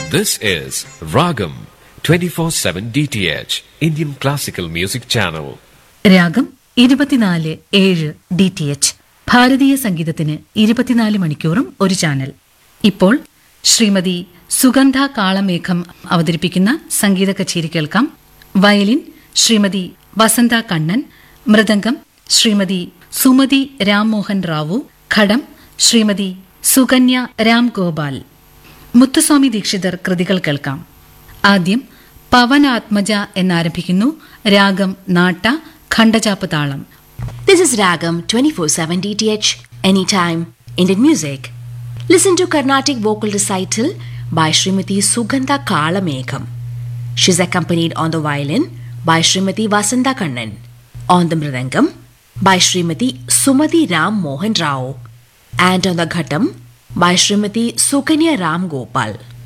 This is Ragam 24/7 DTH Indian Classical Music Channel. രാഗം ഇരുപത്തിനാല് ഏഴ് ഡി ടി എച്ച് ഭാരതീയ സംഗീതത്തിന് ഇരുപത്തിനാല് മണിക്കൂറും ഒരു ചാനൽ ഇപ്പോൾ ശ്രീമതി സുഗന്ധ കാളമേഘം അവതരിപ്പിക്കുന്ന സംഗീത കച്ചേരി കേൾക്കാം വയലിൻ ശ്രീമതി വസന്ത കണ്ണൻ മൃദംഗം ശ്രീമതി സുമതി രാംമോഹൻ റാവു ഘടം ശ്രീമതി സുകന്യ രാം ഗോപാൽ മുത്തുസ്വാമി ദീക്ഷിതർ കൃതികൾ കേൾക്കാം ആദ്യം പവനാത്മജ എന്നാരംഭിക്കുന്നു രാഗം നാട്ട ഖണ്ഡചാപ്പ് താളം This is Ragam 24/7 DTH Anytime Indian Music. Listen to Carnatic vocal recital by Srimati Sugandha Kalamegham. She's accompanied on the violin by Srimati Vasanta Kannan, on the mridangam by Srimati Sumati Ram Mohan Rao, and on the ghatam by Srimati Sukanya Ram Gopal.